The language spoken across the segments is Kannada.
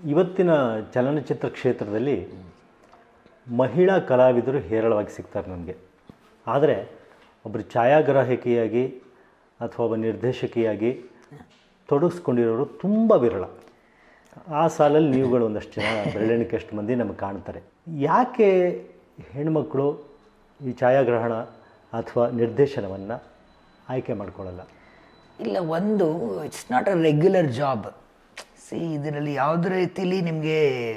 ಇವತ್ತಿನ ಚಲನಚಿತ್ರ ಕ್ಷೇತ್ರದಲ್ಲಿ ಮಹಿಳಾ ಕಲಾವಿದರು ಹೇರಳವಾಗಿ ಸಿಗ್ತಾರೆ ನನಗೆ ಆದರೆ ಒಬ್ಬರು ಛಾಯಾಗ್ರಾಹಕಿಯಾಗಿ ಅಥವಾ ಒಬ್ಬ ನಿರ್ದೇಶಕಿಯಾಗಿ ತೊಡಗಿಸ್ಕೊಂಡಿರೋರು ತುಂಬ ವಿರಳ ಆ ಸಾಲಲ್ಲಿ ನೀವುಗಳು ಒಂದಷ್ಟು ಜನ ಬೆರಳೆಣಿಕೆಯಷ್ಟು ಮಂದಿ ನಮಗೆ ಕಾಣ್ತಾರೆ ಯಾಕೆ ಹೆಣ್ಮಕ್ಳು ಈ ಛಾಯಾಗ್ರಹಣ ಅಥವಾ ನಿರ್ದೇಶನವನ್ನು ಆಯ್ಕೆ ಮಾಡ್ಕೊಳ್ಳಲ್ಲ ಇಲ್ಲ ಒಂದು it's not a regular job see ಇದರಲ್ಲಿ ಯಾವುದೇ ರೀತಿಲಿ ನಿಮಗೆ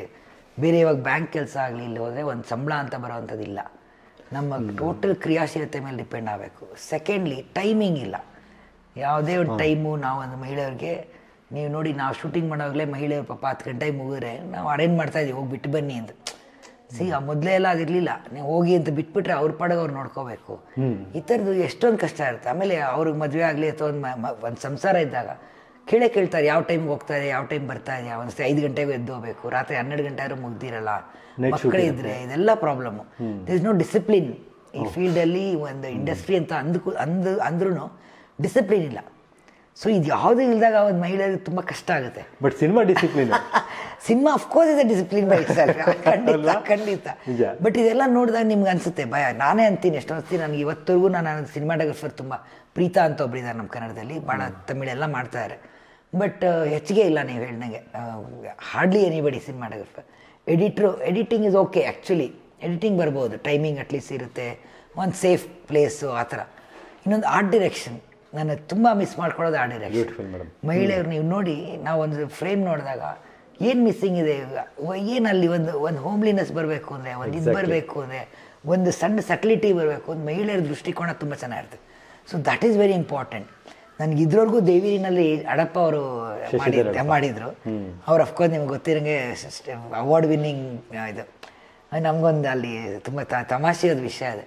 ಬೇರೆ ಇವಾಗ ಬ್ಯಾಂಕ್ ಕೆಲಸ ಆಗಲಿ ಇಲ್ಲಿ ಹೋದರೆ ಒಂದು ಸಂಬಳ ಅಂತ ಬರೋವಂಥದ್ದಿಲ್ಲ ನಮ್ಮ ಟೋಟಲ್ ಕ್ರಿಯಾಶೀಲತೆ ಮೇಲೆ ಡಿಪೆಂಡ್ ಆಗಬೇಕು ಸೆಕೆಂಡ್ಲಿ ಟೈಮಿಂಗ್ ಇಲ್ಲ ಯಾವುದೇ ಒಂದು ಟೈಮು ನಾವು ಒಂದು ಮಹಿಳೆಯರಿಗೆ ನೀವು ನೋಡಿ ನಾವು ಶೂಟಿಂಗ್ ಮಾಡೋವಾಗಲೇ ಮಹಿಳೆಯರು ಪಾಪ ಹತ್ತು ಗಂಟೆಗೆ ಮುಗಿದ್ರೆ ನಾವು ಅರೇಂಜ್ ಮಾಡ್ತಾ ಇದ್ದೀವಿ ಹೋಗಿ ಬಿಟ್ಟು ಬನ್ನಿ ಅಂತ ಸಿ ಆ ಮೊದಲೇ ಎಲ್ಲ ಅದಿರಲಿಲ್ಲ ನೀವು ಹೋಗಿ ಅಂತ ಬಿಟ್ಬಿಟ್ರೆ ಅವ್ರ ಪಾಡಿಗೆ ಅವ್ರು ನೋಡ್ಕೋಬೇಕು ಈ ಥರದ್ದು ಎಷ್ಟೊಂದು ಕಷ್ಟ ಇರುತ್ತೆ ಆಮೇಲೆ ಅವ್ರಿಗೆ ಮದುವೆ ಆಗಲಿ ಅಥವಾ ಒಂದು ಒಂದು ಸಂಸಾರ ಇದ್ದಾಗ ಕೇಳೇ ಕೇಳ್ತಾರೆ ಯಾವ ಟೈಮ್ಗೆ ಹೋಗ್ತಾ ಇದೆ ಯಾವ ಟೈಮ್ ಬರ್ತಾ ಇದೆ ಒಂದು ಐದು ಗಂಟೆಗೂ ಎದ್ದು ಹೋಗ್ಬೇಕು ರಾತ್ರಿ ಹನ್ನೆರಡು ಗಂಟೆ ಆದ್ರೂ ಮುಗ್ದಿರಲ್ಲ ಮಕ್ಕಳು ಇದ್ರೆ ಇದೆಲ್ಲ problem this is no discipline ಈ ಫೀಲ್ಡಲ್ಲಿ ಒಂದು ಇಂಡಸ್ಟ್ರಿ ಅಂತ ಅಂದ್ಕು ಅಂದ್ ಅಂದ್ರೂ ಡಿಸಿಪ್ಲಿನ್ ಇಲ್ಲ ಸೊ ಇದು ಯಾವುದೂ ಇಲ್ದಾಗ ಒಂದು ಮಹಿಳೆಯರಿಗೆ ತುಂಬ ಕಷ್ಟ ಆಗುತ್ತೆ but cinema discipline cinema of course ಇದೆ ಡಿಸಿಪ್ಲಿನ್ ಬೈ ಖಂಡಿತ ಖಂಡಿತ ನಿಜ. ಬಟ್ ಇದೆಲ್ಲ ನೋಡಿದಾಗ ನಿಮ್ಗೆ ಅನ್ಸುತ್ತೆ ಭಯ ನಾನೇ ಅಂತೀನಿ ಎಷ್ಟೊಂದು ಸತಿ ನನಗೆ ಇವತ್ತರೆಗೂ ನಾನು ಸಿನಿಮಾಟೋಗ್ರಫರ್ ತುಂಬ ಪ್ರೀತಾ ಅಂತ ಒಬ್ಬರಿದ್ದಾರೆ ನಮ್ಮ ಕನ್ನಡದಲ್ಲಿ ಭಾಳ ತಮಿಳೆಲ್ಲ ಮಾಡ್ತಾರೆ ಬಟ್ ಹೆಚ್ಚಿಗೆ ಇಲ್ಲ ನೀವು ಹೇಳ್ದಂಗೆ ಹಾರ್ಡ್ಲಿ ಎನಿಬಡಿ ಸಿನಿಮಾಟೋಗ್ರಫರ್ ಎಡಿಟ್ರು editing is okay actually editing ಬರ್ಬೋದು ಟೈಮಿಂಗ್ ಅಟ್ಲೀಸ್ಟ್ ಇರುತ್ತೆ ಒಂದು ಸೇಫ್ ಪ್ಲೇಸು ಆ ಥರ ಇನ್ನೊಂದು ಆರ್ಟ್ ಡಿರೆಕ್ಷನ್ ನಾನು ತುಂಬ ಮಿಸ್ ಮಾಡ್ಕೊಳ್ಳೋದು ಆರ್ಟ್ ಡಿರೆಕ್ಷನ್ ಬ್ಯೂಟಿಫುಲ್ ಮೇಡಮ್ ಮಹಿಳೆಯರು ನೀವು ನೋಡಿ ನಾವು ಒಂದು ಫ್ರೇಮ್ ನೋಡಿದಾಗ ಏನು ಮಿಸ್ಸಿಂಗ್ ಇದೆ ಏನು ಅಲ್ಲಿ ಒಂದು ಒಂದು ಹೋಮ್ಲಿನೆಸ್ ಬರಬೇಕು ಅಂದರೆ ಒಂದು ಇದು ಬರಬೇಕು ಅಂದರೆ ಒಂದು ಸಣ್ಣ ಸಟ್ಲಿಟಿ ಬರಬೇಕು ಒಂದು ಮಹಿಳೆಯರ ದೃಷ್ಟಿಕೋನ ತುಂಬ ಚೆನ್ನಾಗಿರುತ್ತೆ so that is very important ನನಗೆ ಇದ್ರವರೆಗೂ ದೇವಿರಿನಲ್ಲಿ ಅಡಪ್ಪ ಅವರು ಮಾಡಿ ಮಾಡಿದರು ಅವ್ರು ಅಫ್ಕೋರ್ಸ್ ನಿಮ್ಗೆ ಗೊತ್ತಿರಂಗೆ ಅವಾರ್ಡ್ ವಿನ್ನಿಂಗ್ ಇದು ನಮಗೊಂದು ಅಲ್ಲಿ ತುಂಬ ತ- ತಮಾಷೆಯಾದ ವಿಷಯ ಇದೆ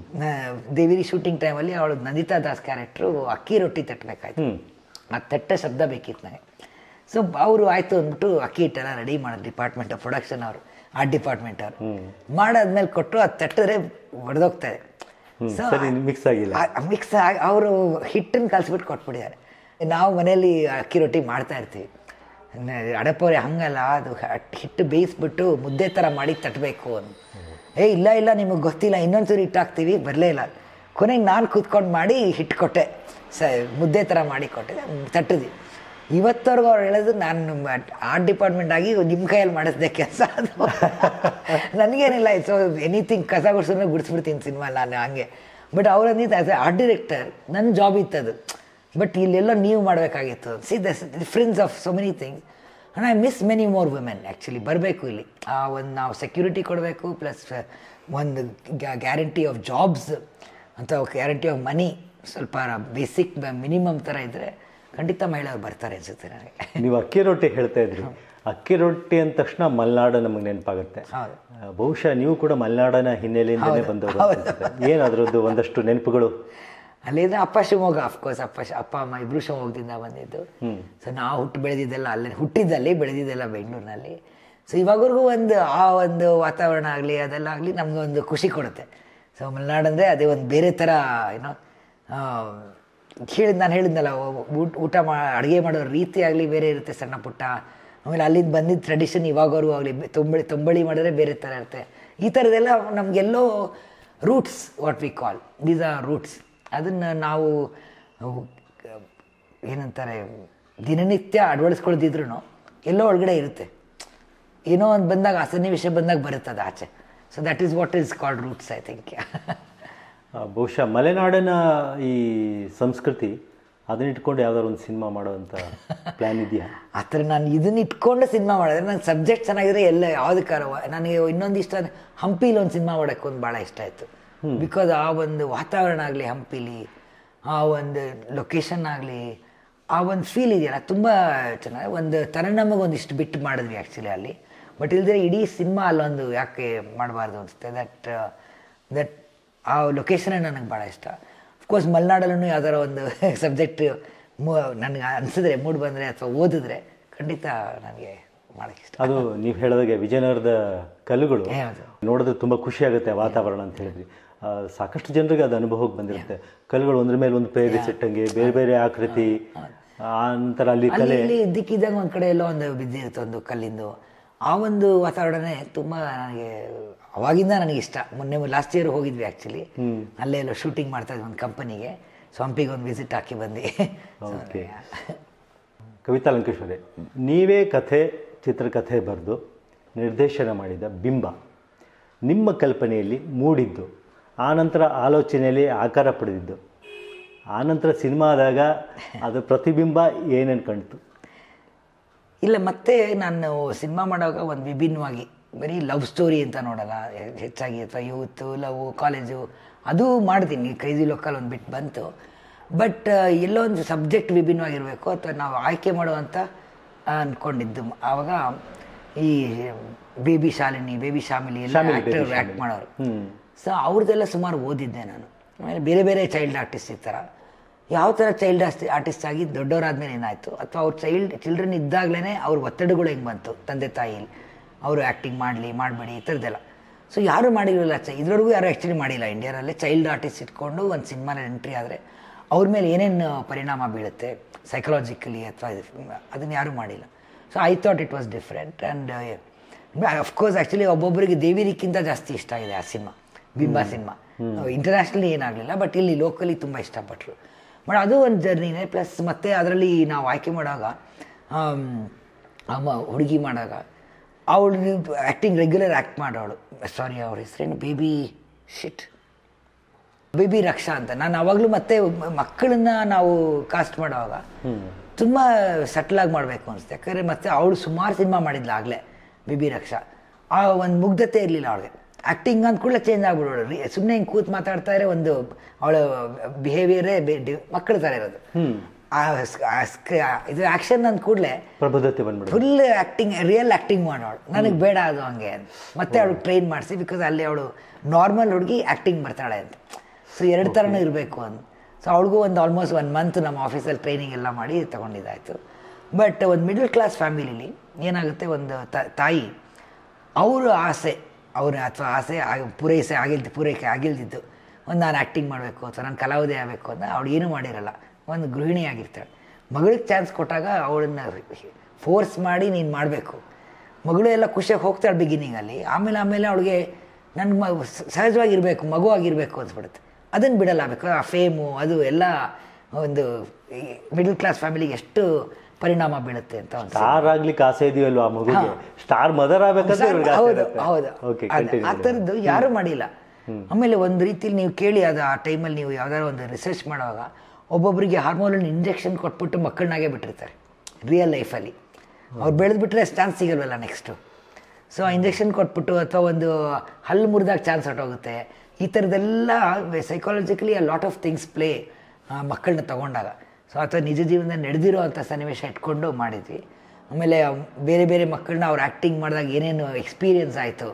ನ- ದೇವಿರಿ ಶೂಟಿಂಗ್ ಟೈಮಲ್ಲಿ ಅವಳು ನಂದಿತಾ ದಾಸ್ ಕ್ಯಾರೆಕ್ಟ್ರು ಅಕ್ಕಿ ರೊಟ್ಟಿ ತಟ್ಟಬೇಕಾಯ್ತು ಆ ತಟ್ಟ ಶಬ್ದ ಬೇಕಿತ್ತು ನನಗೆ ಸೊ ಅವರು ಆಯಿತು ಅಂದ್ಬಿಟ್ಟು ಅಕ್ಕಿ ಹಿಟ್ಟೆಲ್ಲ ರೆಡಿ ಮಾಡೋದು ಡಿಪಾರ್ಟ್ಮೆಂಟ್ ಪ್ರೊಡಕ್ಷನ್ ಅವರು ಆರ್ಟ್ ಡಿಪಾರ್ಟ್ಮೆಂಟ್ ಅವರು ಮಾಡಾದ್ಮೇಲೆ ಕೊಟ್ಟು ಅದು ತಟ್ಟಿದ್ರೆ ಒಡೆದೋಗ್ತಾರೆ ಸೊ ಸರಿ ಮಿಕ್ಸ್ ಆಗಿಲ್ಲ ಮಿಕ್ಸ್ ಆಗಿ ಅವರು ಹಿಟ್ಟನ್ನು ಕಲಿಸ್ಬಿಟ್ಟು ಕೊಟ್ಬಿಟ್ಟಿದ್ದಾರೆ ನಾವು ಮನೆಯಲ್ಲಿ ಅಕ್ಕಿ ರೊಟ್ಟಿ ಮಾಡ್ತಾ ಇರ್ತೀವಿ ಅಡಪವ್ರೆ ಹಂಗಲ್ಲ ಅದು ಹ- ಹಿಟ್ಟು ಬೇಯಿಸ್ಬಿಟ್ಟು ಮುದ್ದೆ ಥರ ಮಾಡಿ ತಟ್ಟಬೇಕು ಅಂತ ಏ ಇಲ್ಲ ಇಲ್ಲ ನಿಮಗೆ ಗೊತ್ತಿಲ್ಲ ಇನ್ನೊಂದ್ಸರಿ ಹಿಟ್ಟು ಹಾಕ್ತೀವಿ ಬರಲೇ ಇಲ್ಲ ಕೊನೆಗೆ ನಾನು ಕೂತ್ಕೊಂಡು ಮಾಡಿ ಹಿಟ್ಟು ಕೊಟ್ಟೆ ಸ ಮುದ್ದೆ ಥರ ಮಾಡಿ ಕೊಟ್ಟೆ ತಟ್ಟಿದ್ವಿ ಇವತ್ತವರೆಗೂ ಅವ್ರು ಹೇಳೋದು ನಾನು ಆರ್ಟ್ ಡಿಪಾರ್ಟ್ಮೆಂಟ್ ಆಗಿ ನಿಮ್ಮ ಕೈಯಲ್ಲಿ ಮಾಡಿಸ್ದೆ ಕೆಲಸ ಅದು ನನಗೇನಿಲ್ಲ ಸೊ ಎನಿಥಿಂಗ್ ಕಸ ಗುಡ್ಸಿದ್ರೆ ಗುಡಿಸ್ಬಿಡ್ತೀನಿ ಸಿನಿಮಾ ನಾನು ಹಂಗೆ ಬಟ್ ಅವ್ರಂದಿದ್ದು ಆಸ್ ಎ ಆರ್ಟ್ ಡೈರೆಕ್ಟರ್ ನನ್ನ ಜಾಬ್ ಇತ್ತದು ಬಟ್ ಇಲ್ಲೆಲ್ಲ ನೀವು ಮಾಡಬೇಕಾಗಿತ್ತು see the difference of so many things and I miss many more women actually ಬರಬೇಕು ಇಲ್ಲಿ ಆ ಒಂದು ನಾವು ಸೆಕ್ಯೂರಿಟಿ ಕೊಡಬೇಕು ಪ್ಲಸ್ ಒಂದು ಗ್ಯಾರಂಟಿ ಆಫ್ ಜಾಬ್ಸ್ ಅಂತ ಗ್ಯಾರಂಟಿ ಆಫ್ ಮನಿ ಸ್ವಲ್ಪ ಬೇಸಿಕ್ ಮಿನಿಮಮ್ ಥರ ಇದ್ದರೆ ಖಂಡಿತ ಮಹಿಳೆಯರು ಬರ್ತಾರೆ ಅನ್ಸುತ್ತೆ ನನಗೆ ನೀವು ಅಕ್ಕಿ ರೊಟ್ಟಿ ಹೇಳ್ತಾ ಇದ್ರಿ ಅಕ್ಕಿ ರೊಟ್ಟಿ ಅಂದ ತಕ್ಷಣ ಮಲೆನಾಡು ನಮಗೆ ನೆನಪಾಗುತ್ತೆ ಹೌದು. ಆ, ಬಹುಶಃ ನೀವು ಕೂಡ ಮಲೆನಾಡನ ಹಿನ್ನೆಲೆಯಿಂದಲೇ ಬಂದವರು ಅನ್ಸುತ್ತೆ. ಏನು ಅದರದ್ದು ಒಂದಷ್ಟು ನೆನಪುಗಳು ಅಲ್ಲಿಂದ ಅಪ್ಪ ಶಿವಮೊಗ್ಗ ಅಫ್ಕೋರ್ಸ್ ಅಪ್ಪ ಶಿ- ಅಪ್ಪ ಅಮ್ಮ ಇಬ್ರು ಶಿವಮೊಗ್ಗದಿಂದ ಬಂದಿದ್ದು ಸೊ ನಾವು ಹುಟ್ಟು ಬೆಳೆದಿದ್ದೆಲ್ಲ ಅಲ್ಲೇ ಹುಟ್ಟಿದ್ದಲ್ಲಿ ಬೆಳೆದಿದ್ದೆಲ್ಲ ಬೆಂಗಳೂರಿನಲ್ಲಿ ಸೊ ಇವಾಗವರೆಗೂ ಒಂದು ಆ ಒಂದು ವಾತಾವರಣ ಆಗಲಿ ಅದೆಲ್ಲ ಆಗಲಿ ನಮ್ಗೆ ಒಂದು ಖುಷಿ ಕೊಡುತ್ತೆ ಸೊ ಮಲೆನಾಡು ಅಂದರೆ ಅದೇ ಒಂದು ಬೇರೆ ಥರ ಏನೋ ಹೇಳಿದ್ ನಾನು ಹೇಳಿದ್ನಲ್ಲ ಊಟ ಊಟ ಮಾ ಅಡುಗೆ ಮಾಡೋ ರೀತಿ ಆಗಲಿ ಬೇರೆ ಇರುತ್ತೆ ಸಣ್ಣ ಪುಟ್ಟ ಆಮೇಲೆ ಅಲ್ಲಿಂದ ಬಂದಿದ್ದ ಟ್ರೆಡಿಷನ್ ಇವಾಗವರೆಗೂ ಆಗಲಿ ತೊಂಬಳಿ ತೊಂಬಳಿ ಮಾಡಿದ್ರೆ ಬೇರೆ ಥರ ಇರುತ್ತೆ ಈ ಥರದ್ದೆಲ್ಲ ನಮಗೆಲ್ಲೋ roots what we call these are roots ಅದನ್ನು ನಾವು ಅವು, ಏನಂತಾರೆ ದಿನನಿತ್ಯ ಅಳವಡಿಸ್ಕೊಳ್ದಿದ್ರು ಎಲ್ಲೋ ಒಳಗಡೆ ಇರುತ್ತೆ ಏನೋ ಒಂದು ಬಂದಾಗ ಆ ಸನ್ನಿವೇಶ ಬಂದಾಗ ಬರುತ್ತೆ ಅದು ಆಚೆ so that is what is called roots I think ಆ, ಬಹುಶಃ ಮಲೆನಾಡಿನ ಈ ಸಂಸ್ಕೃತಿ ಅದನ್ನ ಇಟ್ಕೊಂಡು ಯಾವ್ದಾದ್ರು ಒಂದು ಸಿನಿಮಾ ಮಾಡುವಂಥ ಪ್ಲ್ಯಾನ್ ಇದೆಯಾ ಆ ಥರ ನಾನು ಇದನ್ನ ಇಟ್ಕೊಂಡು ಸಿನಿಮಾ ಮಾಡಿದ್ರೆ ನಂಗೆ ಸಬ್ಜೆಕ್ಟ್ ಚೆನ್ನಾಗಿದ್ರೆ ಎಲ್ಲ ಯಾವುದಕ್ಕಾರ ನನಗೆ ಇನ್ನೊಂದು ಇಷ್ಟ ಅಂದ್ರೆ ಹಂಪಿಲಿ ಒಂದು ಸಿನಿಮಾ ಮಾಡೋಕ್ಕೆ ಒಂದು ಭಾಳ ಇಷ್ಟ ಆಯಿತು ಬಿಕಾಸ್ ಆ ಒಂದು ವಾತಾವರಣ ಆಗಲಿ ಹಂಪಿಲಿ ಆ ಒಂದು ಲೊಕೇಶನ್ ಆಗಲಿ ಆ ಒಂದು ಫೀಲ್ ಇದೆಯಲ್ಲ ತುಂಬ ಚೆನ್ನಾಗಿ ಒಂದು ತರನಮಗೆ ಒಂದಿಷ್ಟು ಬಿಟ್ಟು ಮಾಡಿದ್ವಿ ಆ್ಯಕ್ಚುಲಿ ಅಲ್ಲಿ ಬಟ್ ಇಲ್ದಿರ ಇಡೀ ಸಿನಿಮಾ ಅಲ್ಲೊಂದು ಯಾಕೆ ಮಾಡಬಾರ್ದು ಅನಿಸುತ್ತೆ ದಟ್ ದಟ್ ಆ ಲೊಕೇಶನೇ ನನಗೆ ಭಾಳ ಇಷ್ಟ ಅಫ್ಕೋರ್ಸ್ ಮಲೆನಾಡಲ್ಲೂ ಯಾವ್ದಾರ ಒಂದು ಸಬ್ಜೆಕ್ಟ್ ನನಗೆ ಅನಿಸಿದ್ರೆ ಮೂಡ್ ಬಂದರೆ ಅಥವಾ ಓದಿದ್ರೆ ಖಂಡಿತ ನನಗೆ ಮಾಡೋಕ್ಕೆ ಇಷ್ಟ ಅದು ನೀವು ಹೇಳಿದಾಗೆ ವಿಜಯನಗರದ ಕಲ್ಲುಗಳು ಹೌದು. ನೋಡಿದ್ರೆ ತುಂಬ ಖುಷಿ ಆಗುತ್ತೆ ಆ ವಾತಾವರಣ ಅಂತ ಹೇಳಿದ್ರಿ ಆ, ಸಾಕಷ್ಟು ಜನರಿಗೆ ಅದು ಅನುಭವಕ್ಕೆ ಬಂದಿರುತ್ತೆ ಕಲ್ಲುಗಳು ಒಂದ್ರ ಮೇಲೆ ಒಂದು ಪೇರಿಸಿಟ್ಟಂಗೆ ಬೇರೆ ಬೇರೆ ಆಕೃತಿ ಆ ನಂತರ ಅಲ್ಲಿ ಅಲ್ಲಿ ಕಲೆ ಇಲ್ಲಿ ಇದ್ದಕ್ಕಿದ್ದಂಗೆ ಒಂದು ಕಡೆ ಎಲ್ಲೋ ಒಂದು ಬಿದ್ದಿರುತ್ತೆ ಒಂದು ಕಲ್ಲಿಂದು ಆ ಒಂದು ವಾತಾವರಣನೇ ತುಂಬ ನನಗೆ ಅವಾಗಿಂದ ನನಗೆ ಇಷ್ಟ ಮೊನ್ನೆ ಲಾಸ್ಟ್ ಇಯರ್ ಹೋಗಿದ್ವಿ ಆ್ಯಕ್ಚುಲಿ ಅಲ್ಲೇ ಎಲ್ಲ ಶೂಟಿಂಗ್ ಮಾಡ್ತಾ ಇದ್ವಿ ಒಂದು ಕಂಪನಿಗೆ ಸೊ ಹಂಪಿಗೆ ಒಂದು ವಿಸಿಟ್ ಹಾಕಿ ಬಂದು ಓಕೆ ಕವಿತಾ ಲಂಕೇಶ್ವರಿ ನೀವೇ ಕಥೆ ಚಿತ್ರಕಥೆ ಬರೆದು ನಿರ್ದೇಶನ ಮಾಡಿದ ಬಿಂಬ ನಿಮ್ಮ ಕಲ್ಪನೆಯಲ್ಲಿ ಮೂಡಿದ್ದು ಆನಂತರ ಆಲೋಚನೆಯಲ್ಲಿ ಆಕಾರ ಪಡೆದಿದ್ದು ಆನಂತರ ಸಿನಿಮಾ ಆದಾಗ ಅದು ಪ್ರತಿಬಿಂಬ ಏನೇನು ಕಾಣ್ತು ಇಲ್ಲ ಮತ್ತೆ ನಾನು ಸಿನಿಮಾ ಮಾಡುವಾಗ ಒಂದು ವಿಭಿನ್ನವಾಗಿ ಬರೀ ಲವ್ ಸ್ಟೋರಿ ಅಂತ ನೋಡಲ್ಲ ಹೆ- ಹೆಚ್ಚಾಗಿ ಅಥವಾ ಯೂತು ಲವ್ ಕಾಲೇಜು ಅದು ಮಾಡ್ತೀನಿ ಕ್ರೈಸಿ ಲೋಕಲ್ ಒಂದು ಬಿಟ್ಟು ಬಂತು ಬಟ್ ಎಲ್ಲೋ ಒಂದು ಸಬ್ಜೆಕ್ಟ್ ವಿಭಿನ್ನವಾಗಿರಬೇಕು ಅಥವಾ ನಾವು ಆಯ್ಕೆ ಮಾಡುವಂಥ ಅಂದ್ಕೊಂಡಿದ್ದು ಆವಾಗ ಈ ಬೇಬಿ ಶಾಲಿನಿ ಬೇಬಿ ಶಾಮಿಲಿ ಎಲ್ಲ ಶಾಮಿಲಿ, ಆ್ಯಕ್ಟರ್ baby ಆ್ಯಕ್ಟ್ ಮಾಡೋರು ಸೊ ಅವ್ರದ್ದೆಲ್ಲ ಸುಮಾರು ಓದಿದ್ದೆ ನಾನು ಆಮೇಲೆ ಬೇರೆ ಬೇರೆ ಚೈಲ್ಡ್ ಆರ್ಟಿಸ್ಟ್ ಇರ್ತಾರ ಯಾವ ಥರ ಚೈಲ್ಡ್ ಆರ್ಟಿಸ್ಟ್ ಆಗಿ ದೊಡ್ಡವರಾದ್ಮೇಲೆ ಏನಾಯಿತು ಅಥವಾ ಅವ್ರ ಚೈಲ್ಡ್ ಚಿಲ್ಡ್ರನ್ ಇದ್ದಾಗಲೇ ಅವ್ರ ಒತ್ತಡಗಳು ಹೆಂಗೆ ಬಂತು ತಂದೆ ತಾಯಿಲಿ ಅವರು ಆ್ಯಕ್ಟಿಂಗ್ ಮಾಡಲಿ ಮಾಡಬೇಡಿ ಈ ಥರದ್ದೆಲ್ಲ ಸೊ ಯಾರು ಮಾಡಿರಲಿಲ್ಲ ಚ ಇದ್ರವರೆಗೂ ಯಾರು ಆ್ಯಕ್ಚುಲಿ ಮಾಡಿಲ್ಲ ಇಂಡಿಯಾದಲ್ಲಿ ಚೈಲ್ಡ್ ಆರ್ಟಿಸ್ಟ್ ಇಟ್ಕೊಂಡು ಒಂದು ಸಿನಿಮಾನಲ್ಲಿ ಎಂಟ್ರಿ ಆದರೆ ಅವ್ರ ಮೇಲೆ ಏನೇನು ಪರಿಣಾಮ ಬೀಳುತ್ತೆ ಸೈಕಲಾಜಿಕಲಿ ಅಥವಾ ಅದನ್ನು ಯಾರೂ ಮಾಡಿಲ್ಲ so I thought it was different and of course actually ಒಬ್ಬೊಬ್ಬರಿಗೆ ದೇವಿರಿಕ್ಕಿಂತ ಜಾಸ್ತಿ ಇಷ್ಟ ಆಗಿದೆ ಆ ಸಿನಿಮಾ ಬಿಂಬ ಸಿನಿಮಾ ಇಂಟರ್ನ್ಯಾಷನಲಿ ಏನಾಗಲಿಲ್ಲ ಬಟ್ ಇಲ್ಲಿ ಲೋಕಲಿ ತುಂಬ ಇಷ್ಟಪಟ್ಟರು ಬಟ್ ಅದು ಒಂದು ಜರ್ನಿನೇ ಪ್ಲಸ್ ಮತ್ತೆ ಅದರಲ್ಲಿ ನಾವು ಆಯ್ಕೆ ಮಾಡುವಾಗ ಆಮ್, ಅಮ್ಮ ಹುಡುಗಿ ಮಾಡುವಾಗ ಅವಳು ಆ್ಯಕ್ಟಿಂಗ್ ರೆಗ್ಯುಲರ್ ಆ್ಯಕ್ಟ್ ಮಾಡೋಳು ಸಾರಿ ಅವ್ರ ಹೆಸರೇನು ಬೇಬಿ ಶಿಟ್ ಬೇಬಿ ರಕ್ಷಾ ಅಂತ ನಾನು ಅವಾಗಲೂ ಮತ್ತೆ ಮಕ್ಕಳನ್ನ ನಾವು ಕಾಸ್ಟ್ ಮಾಡುವಾಗ ತುಂಬ ಸಟ್ಲಾಗಿ ಮಾಡಬೇಕು ಅನಿಸುತ್ತೆ ಯಾಕಂದರೆ ಮತ್ತೆ ಅವಳು ಸುಮಾರು ಸಿನಿಮಾ ಮಾಡಿದ್ಲ ಆಗಲೇ ಬೇಬಿ ರಕ್ಷಾ ಆ ಒಂದು ಮುಗ್ಧತೆ ಇರಲಿಲ್ಲ ಅವಳಿಗೆ ಆ್ಯಕ್ಟಿಂಗ್ ಅಂದ ಕೂಡಲೇ ಚೇಂಜ್ ಆಗ್ಬಿಡೋಳು ಸುಮ್ಮನೆ ಹಿಂಗೆ ಕೂತ್ ಮಾತಾಡ್ತಾ ಇದ್ರೆ ಒಂದು ಅವಳ ಬಿಹೇವಿಯರೇ ಮಕ್ಕಳ ಥರ ಇರೋದು ಆ ಸ್- ಆ ಸ್ಕ್- ಇದು ಆ್ಯಕ್ಷನ್ ಅಂದ ಕೂಡಲೇ ಪ್ರಬುದ್ಧತೆ ಬಂದ್ಬಿಡು ಫುಲ್ ಆ್ಯಕ್ಟಿಂಗ್ ರಿಯಲ್ ಆ್ಯಕ್ಟಿಂಗ್ ಮಾಡೋಳು ನನಗೆ ಬೇಡ ಅದು ಹಂಗೆ ಅಂತ ಮತ್ತೆ ಅವಳು ಟ್ರೈನ್ ಮಾಡಿಸಿ ಬಿಕಾಸ್ ಅಲ್ಲಿ ಅವಳು ನಾರ್ಮಲ್ ಹುಡುಗಿ ಆ್ಯಕ್ಟಿಂಗ್ ಬರ್ತಾಳೆ ಅಂತ ಸೊ ಎರಡು ಥರನೂ ಇರಬೇಕು ಅಂತ ಸೊ ಅವಳಿಗೂ ಒಂದು ಆಲ್ಮೋಸ್ಟ್ ಒನ್ ಮಂತ್ ನಮ್ಮ ಆಫೀಸಲ್ಲಿ ಟ್ರೈನಿಂಗ್ ಎಲ್ಲ ಮಾಡಿ ತೊಗೊಂಡಿದ್ದಾಯಿತು ಬಟ್ ಒಂದು ಮಿಡಲ್ ಕ್ಲಾಸ್ ಫ್ಯಾಮಿಲಿಲಿ ಏನಾಗುತ್ತೆ ಒಂದು ತ- ತಾಯಿ ಅವರ ಆಸೆ ಅವ್ರ ಅಥವಾ ಆಸೆ ಆಗ- ಪೂರೈಸೆ ಆಗಿಲ್ದು ಪೂರೈಕೆ ಆಗಿಲ್ದಿದ್ದು ಒಂದು ನಾನು ಆ್ಯಕ್ಟಿಂಗ್ ಮಾಡಬೇಕು ಅಥವಾ ನಾನು ಕಲಾವಿದೆ ಆಗಬೇಕು ಅಂತ ಅವಳು ಏನೂ ಮಾಡಿರಲ್ಲ ಒಂದು ಗೃಹಿಣಿ ಆಗಿರ್ತಾಳೆ ಮಗಳಿಗೆ ಚಾನ್ಸ್ ಕೊಟ್ಟಾಗ ಅವಳನ್ನ ಫೋರ್ಸ್ ಮಾಡಿ ನೀನು ಮಾಡಬೇಕು ಮಗಳು ಎಲ್ಲ ಖುಷಿಯಾಗಿ ಹೋಗ್ತಾಳೆ ಬಿಗಿನಿಂಗಲ್ಲಿ ಆಮೇಲೆ ಆಮೇಲೆ ಅವಳಿಗೆ ನನ್ನ ಮ ಸಹಜವಾಗಿರಬೇಕು ಮಗು ಆಗಿರಬೇಕು ಅನ್ಸ್ಬಿಡುತ್ತೆ ಅದನ್ನು ಬಿಡಲ್ಲ ಬೇಕು ಆ ಫೇಮು ಅದು ಎಲ್ಲ ಒಂದು ಮಿಡಲ್ ಕ್ಲಾಸ್ ಫ್ಯಾಮಿಲಿಗೆ ಎಷ್ಟು ಪರಿಣಾಮ ಬೀಳುತ್ತೆ ಅಂತ ಒಂದು ಸ್ಟಾರ್ ಆಗ್ಲಿಕ್ಕೆ ಆಸೆ ಇದೆಯಲ್ವ ಆ ಮಗುಗೆ ಸ್ಟಾರ್ ಮದರ್ ಆಗ್ಬೇಕಂತ ಇವ್ರಿಗೆ ಆಸೆ ಹೌದು ಇರುತ್ತೆ. ಹೌದು ಓಕೆ ಅದ್- ಕಂಟಿನ್ಯೂ ಆ ಥರದ್ದು ಯಾರು ಮಾಡಿಲ್ಲ ಆಮೇಲೆ ಒಂದು ರೀತಿಲಿ ನೀವು ಕೇಳಿ ಅದು ಆ ಟೈಮಲ್ಲಿ ನೀವು ಯಾವ್ದಾದ್ರು ಒಂದು ರಿಸರ್ಚ್ ಮಾಡುವಾಗ ಒಬ್ಬೊಬ್ಬರಿಗೆ ಹಾರ್ಮೋನಲ್ ಇಂಜೆಕ್ಷನ್ ಕೊಟ್ಬಿಟ್ಟು ಮಕ್ಕಳನ್ನಾಗೆ ಬಿಟ್ಟಿರ್ತಾರೆ ರಿಯಲ್ ಲೈಫಲ್ಲಿ ಅವ್ರು ಬೆಳೆದ್ಬಿಟ್ರೆ ಚಾನ್ಸ್ ಸಿಗಲ್ವಲ್ಲ ನೆಕ್ಸ್ಟು ಸೊ ಆ ಇಂಜೆಕ್ಷನ್ ಕೊಟ್ಬಿಟ್ಟು ಅಥವಾ ಒಂದು ಹಲ್ಲು ಮುರಿದಾಗ ಚಾನ್ಸ್ ಹೊಟ್ಟೋಗುತ್ತೆ ಈ ಥರದ್ದೆಲ್ಲ psychologically a lot of things play ಮಕ್ಕಳನ್ನ ತಗೊಂಡಾಗ ಸೊ ಅಥವಾ ನಿಜ ಜೀವನದಲ್ಲಿ ನಡೆದಿರೋ ಅಂಥ ಸನ್ನಿವೇಶ ಇಟ್ಕೊಂಡು ಮಾಡಿದ್ವಿ ಆಮೇಲೆ ಬೇರೆ ಬೇರೆ ಮಕ್ಕಳನ್ನ ಅವ್ರು ಆ್ಯಕ್ಟಿಂಗ್ ಮಾಡಿದಾಗ ಏನೇನು ಎಕ್ಸ್ಪೀರಿಯನ್ಸ್ ಆಯಿತು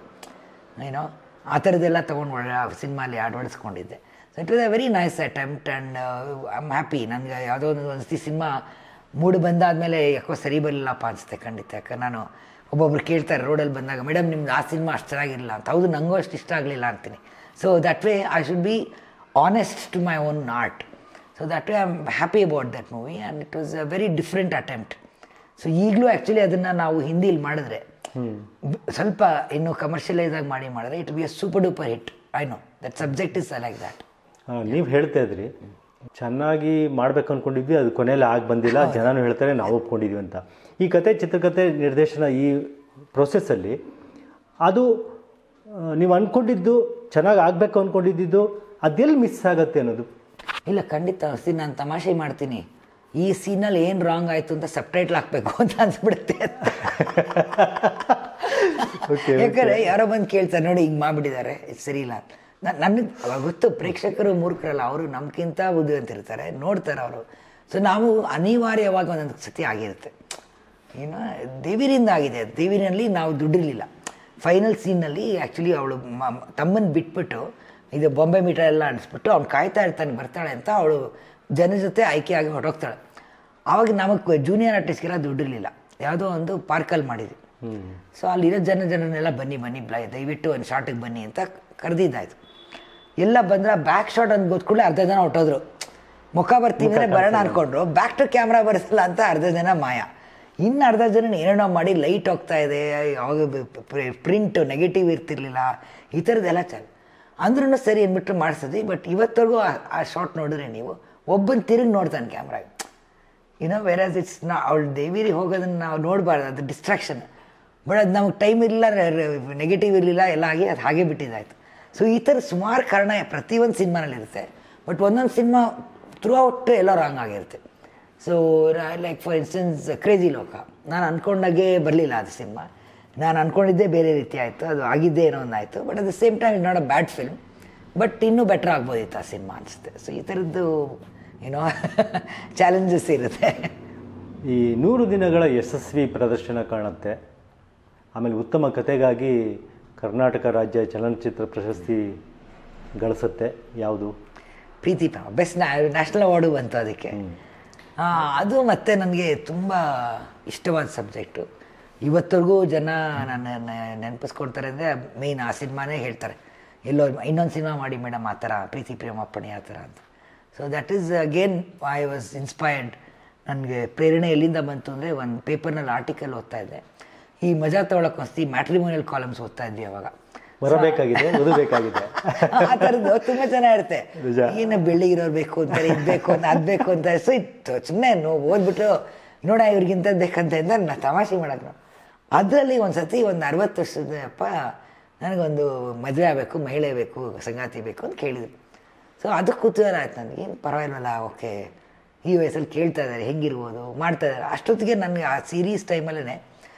ಏನೋ ಆ ಥರದ್ದೆಲ್ಲ ತೊಗೊಂಡು ಒಳ್ಳೆ ಸಿನಿಮಾಲಿ ಅಳವಡಿಸ್ಕೊಂಡಿದ್ದೆ so it was a very nice attempt and I am happy ನನಗೆ ಯಾವುದೋ ಒಂದು ಒಂದು ಸಿನಿಮಾ ಮೂಡು ಬಂದಾದಮೇಲೆ ಯಾಕೋ ಸರಿ ಬರಲಿಲ್ಲಪ್ಪ ಅನಿಸುತ್ತೆ ಖಂಡಿತ ಯಾಕಂದ್ರೆ ನಾನು ಒಬ್ಬೊಬ್ರು ಕೇಳ್ತಾರೆ ರೋಡಲ್ಲಿ ಬಂದಾಗ ಮೇಡಮ್ ನಿಮ್ದು ಆ ಸಿನಿಮಾ ಅಷ್ಟು ಚೆನ್ನಾಗಿರಲಿಲ್ಲ ಅಂತ ಹೌದು ನನಗೂ ಅಷ್ಟು ಇಷ್ಟ ಆಗಲಿಲ್ಲ ಅಂತೀನಿ so that way I should be honest to my own art so that way I am happy about that movie and it was a very different attempt so ಈಗಲೂ ಆ್ಯಕ್ಚುಲಿ ಅದನ್ನು ನಾವು ಹಿಂದಿಲಿ ಮಾಡಿದ್ರೆ ಬ- ಸ್ವಲ್ಪ ಇನ್ನು ಕಮರ್ಷಿಯಲೈಸ್ ಆಗಿ ಮಾಡಿ ಮಾಡಿದ್ರೆ it be a super duper hit I know that subject is like that ನೀವು ಹೇಳ್ತಾ ಇದ್ರಿ ಚೆನ್ನಾಗಿ ಮಾಡ್ಬೇಕು ಅನ್ಕೊಂಡಿದ್ವಿ ಅದು ಕೊನೆಯಲ್ಲಿ ಆಗಿ ಬಂದಿಲ್ಲ ಜನನು ಹೇಳ್ತಾರೆ ನಾವು ಒಪ್ಕೊಂಡಿದ್ವಿ ಅಂತ ಈ ಕತೆ ಚಿತ್ರಕಥೆ ನಿರ್ದೇಶನ ಈ ಪ್ರೊಸೆಸ್ಸಲ್ಲಿ ಅದು ಆ, ನೀವು ಅಂದ್ಕೊಂಡಿದ್ದು ಚೆನ್ನಾಗಿ ಆಗಬೇಕು ಅಂದ್ಕೊಂಡಿದ್ದು ಅದೆಲ್ಲಿ ಮಿಸ್ ಆಗತ್ತೆ ಅನ್ನೋದು ಇಲ್ಲ ಖಂಡಿತ ಸಿ ನಾನು ತಮಾಷೆ ಮಾಡ್ತೀನಿ ಈ ಸೀನಲ್ಲಿ ಏನು ರಾಂಗ್ ಆಯಿತು ಅಂತ ಸಬ್ಟೈಟ್ಲ್ ಹಾಕಬೇಕು ಅಂತ ಅನ್ಸ್ಬಿಡುತ್ತೆ Okay, ಯಾಕಂದ್ರೆ ಯಾರೋ ಬಂದು ಕೇಳ್ತಾರೆ ನೋಡಿ ಹಿಂಗೆ ಮಾಡಿಬಿಟ್ಟಿದ್ದಾರೆ ಇದು ಸರಿ ಇಲ್ಲ ನನಗೆ ಗೊತ್ತು ಪ್ರೇಕ್ಷಕರು ಮೂರ್ಖರಲ್ಲ ಅವರು ನಮ್ಗಿಂತ ಬುದ್ಧಿವಂತಿರ್ತಾರೆ ನೋಡ್ತಾರೆ ಅವರು ಸೊ ನಾವು ಅನಿವಾರ್ಯವಾಗಿ ಒಂದೊಂದು ಸತಿ ಆಗಿರುತ್ತೆ ಏನು ದೇವಿರಿಂದ ಆಗಿದೆ ದೇವಿನಲ್ಲಿ ನಾವು ದುಡ್ಡಿರಲಿಲ್ಲ ಫೈನಲ್ ಸೀನಲ್ಲಿ ಆ್ಯಕ್ಚುಲಿ ಅವಳು ತಮ್ಮನ ಬಿಟ್ಬಿಟ್ಟು ಇದು ಬೊಂಬೆ ಮೀಟರ್ ಎಲ್ಲ ಅನಿಸ್ಬಿಟ್ಟು ಅವ್ನು ಕಾಯ್ತಾ ಇರ್ತಾನೆ ಬರ್ತಾಳೆ ಅಂತ ಅವಳು ಜನ ಜೊತೆ ಆಯ್ಕೆಯಾಗಿ ಹೊರಟೋಗ್ತಾಳೆ ಆವಾಗ ನಮಗೆ ಜೂನಿಯರ್ ಆರ್ಟಿಸ್ಟ್ಗೆಲ್ಲ ದುಡ್ಡಿರಲಿಲ್ಲ ಯಾವುದೋ ಒಂದು ಪಾರ್ಕಲ್ಲಿ ಮಾಡಿದ್ವಿ ಸೊ ಅಲ್ಲಿರೋ ಜನ ಜನನೆಲ್ಲ ಬನ್ನಿ ಬನ್ನಿ ಬ್ಲೈ ದಯವಿಟ್ಟು ಒಂದು ಶಾರ್ಟಿಗೆ ಬನ್ನಿ ಅಂತ ಕರೆದಿದ್ದಾಯ್ತು ಎಲ್ಲ ಬಂದ್ರೆ ಬ್ಯಾಕ್ ಶಾಟ್ ಅಂತ ಗೊತ್ಕೊಳ್ಳಿ ಅರ್ಧ ಜನ ಹೊಟ್ಟೋದ್ರು ಮುಖ ಬರ್ತೀವಿ ಅಂದರೆ ಬರೋಣ ಅನ್ಕೊಂಡ್ರು ಬ್ಯಾಕ್ ಟು ಕ್ಯಾಮ್ರಾ ಬರಿಸಲ್ಲ ಅಂತ ಅರ್ಧ ಜನ ಮಾಯ ಇನ್ನು ಅರ್ಧ ಜನ ಏನೋ ಮಾಡಿ ಲೈಟ್ ಹೋಗ್ತಾ ಇದೆ ಯಾವಾಗ ಪ್ರಿಂಟ್ ನೆಗೆಟಿವ್ ಇರ್ತಿರ್ಲಿಲ್ಲ ಈ ಥರದ್ದೆಲ್ಲ ಚಾಲು ಅಂದ್ರೂ ಸರಿ ಅಂದ್ಬಿಟ್ಟು ಮಾಡಿಸಿದ್ವಿ ಬಟ್ ಇವತ್ತರೆಗೂ ಆ- ಆ ಶಾರ್ಟ್ ನೋಡಿದ್ರೆ ನೀವು ಒಬ್ಬನ ತಿರುಗಿ ನೋಡ್ತಾನೆ ಕ್ಯಾಮ್ರಾಗ ಏನೋ ವೆರಾಸ್ ಇಟ್ಸ್ ನಾ ಅವಳು ದೇವಿರಿ ಹೋಗೋದನ್ನ ನಾವು ನೋಡಬಾರ್ದು ಅದು ಡಿಸ್ಟ್ರಾಕ್ಷನ್ ಬಟ್ ಅದು ನಮಗೆ ಟೈಮ್ ಇರಲಿಲ್ಲ ನೆಗೆಟಿವ್ ಇರಲಿಲ್ಲ ಎಲ್ಲ ಆಗಿ ಅದು ಹಾಗೆ ಬಿಟ್ಟಿದ್ದಾಯ್ತು ಸೊ ಈ ಥರ ಸುಮಾರು ಕಾರಣ ಪ್ರತಿಯೊಂದು ಸಿನಿಮಾನಲ್ಲಿರುತ್ತೆ ಬಟ್ ಒಂದೊಂದು ಸಿನಿಮಾ ಥ್ರೂ ಔಟ್ ಎಲ್ಲ ರಾಂಗ್ ಆಗಿರುತ್ತೆ so like for instance Crazy Loka ನಾನು ಅಂದ್ಕೊಂಡಾಗೆ ಬರಲಿಲ್ಲ ಅದು ಸಿನಿಮಾ ನಾನು ಅಂದ್ಕೊಂಡಿದ್ದೇ ಬೇರೆ ರೀತಿ ಆಯಿತು ಅದು ಆಗಿದ್ದೇ ಏನೋ ಒಂದು ಆಯಿತು but at the same time it not a bad film but ಇನ್ನೂ ಬೆಟ್ರ್ ಆಗ್ಬೋದಿತ್ತು ಆ ಸಿನಿಮಾ ಅನಿಸುತ್ತೆ ಸೊ ಈ ಥರದ್ದು ಏನೋ ಚಾಲೆಂಜಸ್ ಇರುತ್ತೆ ಈ ನೂರು ದಿನಗಳ ಯಶಸ್ವಿ ಪ್ರದರ್ಶನ ಕಾಣುತ್ತೆ ಆಮೇಲೆ ಉತ್ತಮ ಕತೆಗಾಗಿ ಕರ್ನಾಟಕ ರಾಜ್ಯ ಚಲನಚಿತ್ರ ಪ್ರಶಸ್ತಿ ಗಳಿಸುತ್ತೆ ಯಾವುದು ಪ್ರೀತಿ ಪ್ರೇಮ ಬೆಸ್ಟ್ ನ್ಯಾಷನಲ್ ಅವಾರ್ಡು ಬಂತು ಅದಕ್ಕೆ ಆ, ಅದು ಮತ್ತೆ ನನಗೆ ತುಂಬ ಇಷ್ಟವಾದ ಸಬ್ಜೆಕ್ಟು ಇವತ್ತರೆಗೂ ಜನ ನನ್ನ ನೆನಪಿಸ್ಕೊಡ್ತಾರೆ ಅಂದರೆ ಮೇಯ್ನ್ ಆ ಸಿನಿಮಾನೇ ಹೇಳ್ತಾರೆ ಎಲ್ಲೋ ಇನ್ನೊಂದು ಸಿನಿಮಾ ಮಾಡಿ ಮೇಡಮ್ ಆ ಥರ ಪ್ರೀತಿ ಪ್ರೇಮಪ್ಪಣೆ ಆ ಥರ ಅಂತ so that is again I was inspired ನನಗೆ ಪ್ರೇರಣೆ ಎಲ್ಲಿಂದ ಬಂತು ಅಂದರೆ ಒಂದು ಪೇಪರ್ನಲ್ಲಿ ಆರ್ಟಿಕಲ್ ಓದ್ತಾ ಇದ್ದೆ ಈ ಮಜಾ ತೊಗೊಳಕ್ಕೆ ಮಸ್ತಿ ಮ್ಯಾಟ್ರಿಮೋನಿಯಲ್ ಕಾಲಮ್ಸ್ ಓದ್ತಾ ಇದ್ವಿ ಅವಾಗ ಬರಬೇಕಾಗಿದೆ ಓದಬೇಕಾಗಿದೆ ಆ ಥರದ್ದು ತುಂಬ ಚೆನ್ನಾಗಿರುತ್ತೆ ನಿಜ. ಏನು ಬೆಳ್ಳಿಗಿರೋರು ಬೇಕು ಅಂತಾರೆ ಇದು ಬೇಕು ಅಂತ ಅದು ಬೇಕು ಅಂತ ಸೊ ಇತ್ತು ಸುಮ್ಮನೆ ನೋ ಓದ್ಬಿಟ್ಟು ನೋಡ ಇವ್ರಿಗಿಂತ ಬೇಕಂತ ಇದ್ದ ನಾ ತಮಾಷೆ ಮಾಡಕ್ಕೆ ನಾವು ಅದರಲ್ಲಿ ಒಂದು ಸತಿ ಒಂದು ಅರವತ್ತು ವರ್ಷದ ಅಪ್ಪ ನನಗೊಂದು ಮದುವೆ ಆಗಬೇಕು ಮಹಿಳೆ ಬೇಕು ಸಂಗಾತಿ ಬೇಕು ಅಂತ ಕೇಳಿದ್ರು ಸೊ ಅದು ಕುತೂಹಲ ಆಯ್ತು ನನಗೆ ಏನು ಪರವಾಗಿಲ್ವಲ್ಲ ಓಕೆ ಈ ವಯಸ್ಸಲ್ಲಿ ಕೇಳ್ತಾ ಇದ್ದಾರೆ ಹೆಂಗಿರ್ಬೋದು ಮಾಡ್ತಾ ಇದ್ದಾರೆ ಅಷ್ಟೊತ್ತಿಗೆ ನನಗೆ ಆ ಸೀರೀಸ್ ಟೈಮಲ್ಲೇ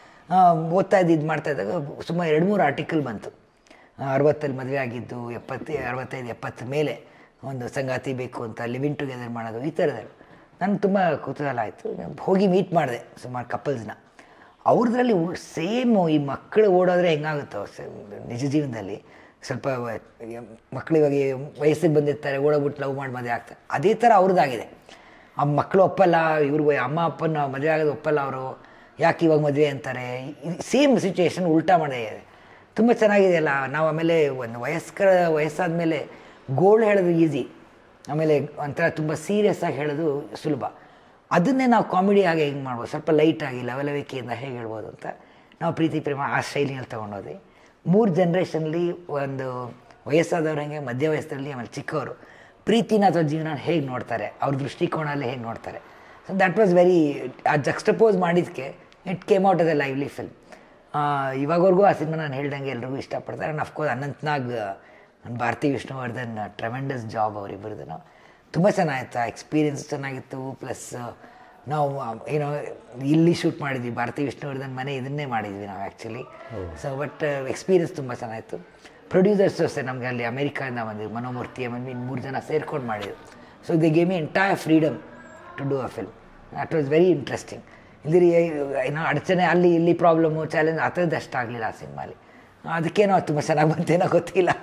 ಓದ್ತಾ ಇದ್ದು ಇದು ಮಾಡ್ತಾ ಇದ್ದಾಗ ಸುಮಾರು ಎರಡು ಮೂರು ಆರ್ಟಿಕಲ್ ಬಂತು ಅರವತ್ತಲ್ಲಿ ಮದುವೆ ಆಗಿದ್ದು ಎಪ್ಪತ್ತು ಅರವತ್ತೈದು ಎಪ್ಪತ್ತರ ಮೇಲೆ ಒಂದು ಸಂಗಾತಿ ಬೇಕು ಅಂತ ಲಿವಿಂಗ್ ಟುಗೆದರ್ ಮಾಡೋದು ಈ ಥರದ್ದು ನನಗೆ ತುಂಬ ಕುತೂಹಲ ಆಯಿತು ಹೋಗಿ ಮೀಟ್ ಮಾಡಿದೆ ಸುಮಾರು ಕಪಲ್ಸ್ನ ಅವ್ರದ್ರಲ್ಲಿ ಸೇಮ್ ಈ ಮಕ್ಕಳು ಓಡೋದ್ರೆ ಹೆಂಗಾಗುತ್ತೋ ಸ- ನಿಜ ಜೀವನದಲ್ಲಿ ಸ್ವಲ್ಪ ವ- ಮಕ್ಕಳು ಇವಾಗ ವಯಸ್ಸಿಗೆ ಬಂದಿರ್ತಾರೆ ಓಡೋಗ್ಬಿಟ್ಟು ಲವ್ ಮಾಡಿ ಮದುವೆ ಆಗ್ತಾರೆ ಅದೇ ಥರ ಅವ್ರದ್ದಾಗಿದೆ ಆ ಮಕ್ಕಳು ಒಪ್ಪಲ್ಲ ಇವ್ರು ಅಮ್ಮ ಅಪ್ಪನ ಮದುವೆ ಆಗೋದು ಒಪ್ಪಲ್ಲ ಅವರು ಯಾಕೆ ಇವಾಗ ಮದುವೆ ಅಂತಾರೆ ಸೇಮ್ ಸಿಚುವೇಶನ್ ಉಲ್ಟಾ ಮಾಡಿದೆ ತುಂಬ ಚೆನ್ನಾಗಿದೆಯಲ್ಲ ನಾವು ಆಮೇಲೆ ಒಂದು ವಯಸ್ಕರ ವಯಸ್ಸಾದ ಮೇಲೆ ಗೋಲ್ಡ್ ಹೇಳೋದು ಈಸಿ ಆಮೇಲೆ ಒಂಥರ ತುಂಬ ಸೀರಿಯಸ್ ಆಗಿ ಹೇಳೋದು ಸುಲಭ ಅದನ್ನೇ ನಾವು ಕಾಮಿಡಿ ಆಗಿ ಹೆಂಗೆ ಮಾಡ್ಬೋದು ಸ್ವಲ್ಪ ಲೈಟಾಗಿ ಲವಲವಿಕೆಯಿಂದ ಹೇಗೆ ಹೇಳ್ಬೋದು ಅಂತ ನಾವು ಪ್ರೀತಿ ಪ್ರೇಮ ಆ ಶೈಲಿನಲ್ಲಿ ತೊಗೊಂಡೋದ್ವಿ ಮೂರು ಜನ್ರೇಷನ್ಲಿ ಒಂದು ವಯಸ್ಸಾದವ್ರು ಹೆಂಗೆ ಮಧ್ಯ ವಯಸ್ಸಲ್ಲಿ ಆಮೇಲೆ ಚಿಕ್ಕವರು ಪ್ರೀತಿನ ಅಥವಾ ಜೀವನ ಹೇಗೆ ನೋಡ್ತಾರೆ ಅವ್ರ ದೃಷ್ಟಿಕೋನಲ್ಲಿ ಹೇಗೆ ನೋಡ್ತಾರೆ ಸೊ ದ್ಯಾಟ್ ವಾಸ್ ವೆರಿ ಆ ಜಕ್ಸ್ಟಪೋಸ್ ಮಾಡಿದ್ದಕ್ಕೆ it came out as a lively film ಇವಾಗವರೆಗೂ ಆ ಸಿನಿಮಾ ನಾನು ಹೇಳ್ದಂಗೆ ಎಲ್ರಿಗೂ ಇಷ್ಟಪಡ್ತಾರೆ ಆ್ಯಂಡ್ ಅಫ್ಕೋರ್ಸ್ ಅನಂತ್ನಾಗ್ ನನ್ನ ಭಾರತಿ ವಿಷ್ಣುವರ್ಧನ್ ಟ್ರೆಮೆಂಡಸ್ ಜಾಬ್ ಅವರಿಬ್ಬರದ್ದು ತುಂಬ ಚೆನ್ನಾಗಿತ್ತು ಆ ಎಕ್ಸ್ಪೀರಿಯನ್ಸ್ ಚೆನ್ನಾಗಿತ್ತು ಪ್ಲಸ್ ನಾವು ಏನೋ ಇಲ್ಲಿ ಶೂಟ್ ಮಾಡಿದ್ವಿ ಭಾರತಿ ವಿಷ್ಣುವರ್ಧನ್ ಮನೆ ಇದನ್ನೇ ಮಾಡಿದ್ವಿ ನಾವು ಆ್ಯಕ್ಚುಲಿ ಸೊ ಬಟ್ ಎಕ್ಸ್ಪೀರಿಯನ್ಸ್ ತುಂಬ ಚೆನ್ನಾಗಿತ್ತು ಪ್ರೊಡ್ಯೂಸರ್ಸ್ ಅಷ್ಟೇ ನಮಗೆ ಅಲ್ಲಿ ಅಮೇರಿಕಾದಿಂದ ಬಂದಿದ್ದು ಮನೋಮೂರ್ತಿ ಆಮೇಲೆ ಇನ್ನು ಮೂರು ಜನ ಸೇರ್ಕೊಂಡು ಮಾಡಿದ್ರು so they gave entire freedom to do a film that was very interesting ಇಲ್ಲಿ ಏನೋ ಅಡಚಣೆ ಅಲ್ಲಿ ಇಲ್ಲಿ ಪ್ರಾಬ್ಲಮ್ಮು ಚಾಲೆಂಜ್ ಆ ಥರದ್ದು ಅಷ್ಟಾಗಲಿಲ್ಲ ಆ ಸಿನಿಮಾಲಿ ಅದಕ್ಕೇನೋ ತುಂಬ ಚೆನ್ನಾಗಿ ಬಂತೇನೋ ಗೊತ್ತಿಲ್ಲ